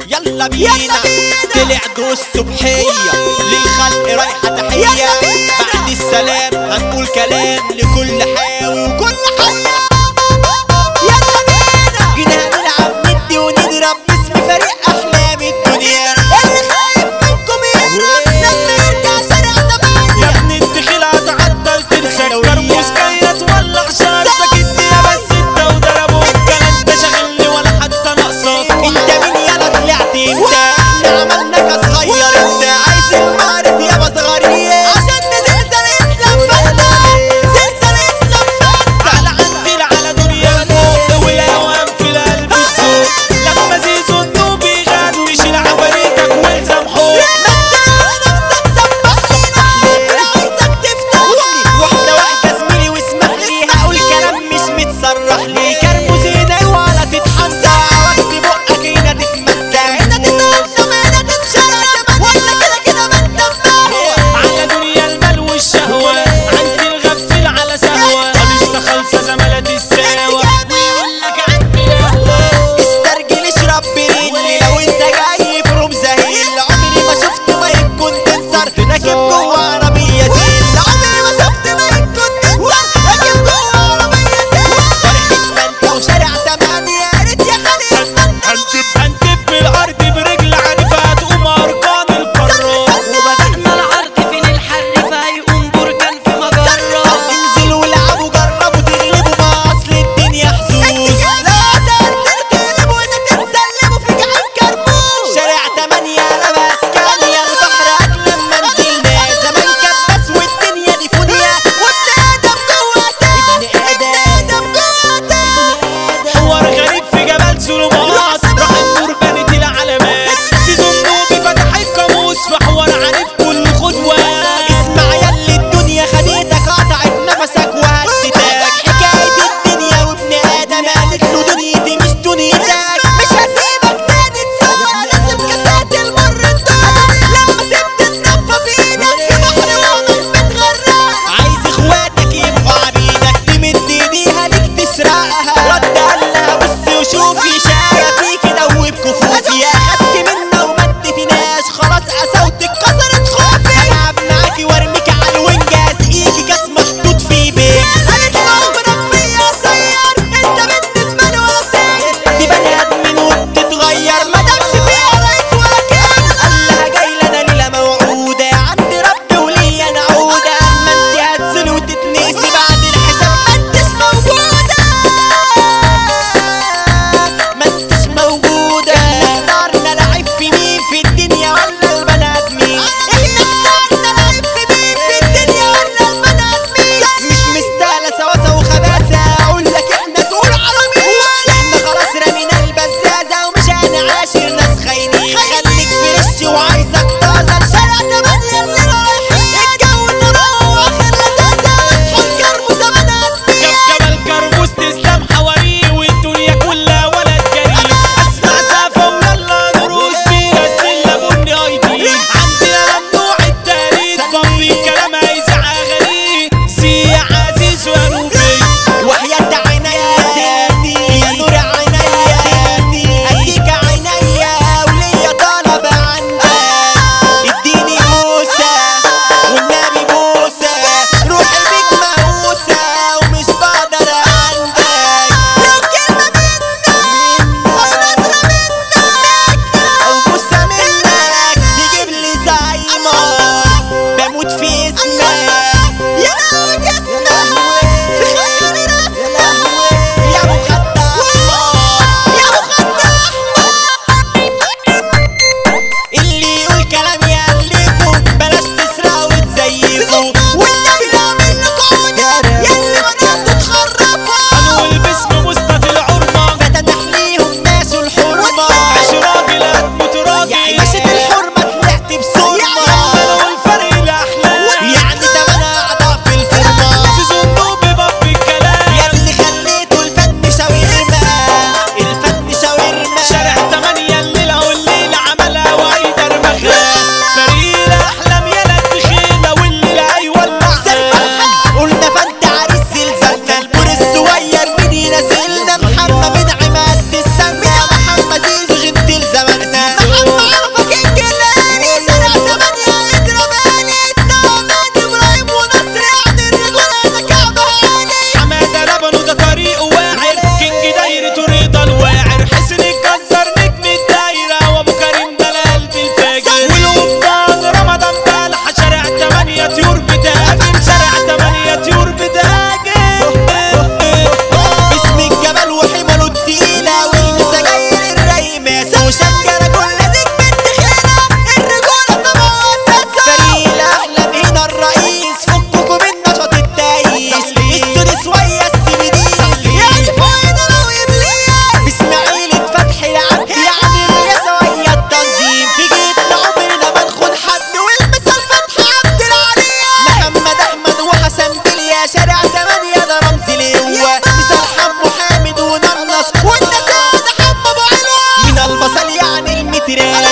يلا بينا طلع دوس الصبحية للخلق رايحة تحية بعد السلام هنقول كلام لكل حاوي وكل حي جينا نلعب ندي ونضرب باسم فريق احلام الدنيا اللي خايف منكم يهرب لما يرجع شارع يا تمانية ابن الدخيل هتعطل تنسى كرموس جاية تولع شهر سكت يا بس انت وضربوك كان انت شاغلني ولا حتى ناقصك انت مين يلا طلعت انت احنا عملناك صغير انت عايز المعرف يا صغيرين عشان نزلزل اسلام فتح زلزل اسلام فتح على عندي على دنيا الموت والاوهام في القلب السوق لما زيزو النوبي غني شيل عفاريتك والزم حوق واحدة واحدة زميلي واسمح لي هقول كلام مش متصرح لي كرموز ايدي ولا تتحسى وقت بقك هنا تتمسى هنا تتمسى هنا تتشرى ولا كده كده ما انت فاهم على دنيا المال والشهوة عندي الغفل على سهوة قميصنا خالصة زملات الساوة ويقول لك عندي قهوة استرجل اشرب بريل لو انت جاي في روم زهيل عمري ما شفت مايك كوندنسر راكب جوه عربية زين عمري ما شفت مايك كوندنسر راكب جوه عربية زين فرحة ما انت وشارع تمانية يا ريت يا خليل هنتب هنتب بالارض برجل عنيفة هتقوم اركان القارات وبدأنا العرض فين الحر فهيقوم بركان في مجرة انزلوا والعبوا جربوا تغلبوا ما اصل الدنيا حظوظ لا تغلبوا ولا تتسلموا في جعل كربوش شارع تمانية انا مسكانية البحر اجمل ما نزلنا زمان كبس والدنيا دي فونية وابن ادم جواتا ابن ادم جواتا حوار غريب في جبل سلومات راحت بركانة العلامات سيزون نوبي فتح القاموس في حوار عنيف كل خطوة اسمع ياللي الدنيا خدتك قطعت نفسك وهدتك حكاية الدنيا وابن ادم قالت له دنيتي مش دنيتك مش هسيبك تاني تسوق لازم كاسات المر الدنيا لما سبت النفة في ايدك في بحر ومش بتغرق عايز اخواتك يبقوا عبيدك تمد ايديها ليك تسرقها رد قالها بصي وشوفي شاية فيكي دوبكوا فوتي يا خدت منا وما اديتناش خلاص قساوتك كسرت خوفي هلعب معاكي وارميك على الوينج اسقيكي كاس محطوط في بيت قالت له عمرك فيا سير انت بالنسبه لي ولا سير دي بني ادمين وبتتغير ما دامش فيها رايك ولا كان قال لها جاي لنا ليله موعوده عند ربي وليا نعوده اما انت هتزل وتتنسي بعد الحساب ما انتش موجوده ما انتش موجودة اختارنا لعيب في مين في الدنيا ولا البني ادمين احنا اختارنا لعيب في مين في الدنيا ولا البني ادمين مش مستاهلة سواسة وخباثة اقول لك احنا تقول عربية احنا خلاص رمينا البزازة ومش هنعاشر ناس خاينين خليك فريش وعايزك طازة الشارع تمانية اللي رايحين الجو نروح اخر لذاذة فكر مسابقات جاب جبل كرموس تسلم حواريه والدنيا كلها ولد كريم اسمع سافة ويلا نروس بينا ستيلا بني ايدين عندنا ممنوع التهريج بمبي كلام هيزعق غريب سي عزيز ونوبي وحياة عينيا يا نور عينيا اديك عينيا وليا طالع تراك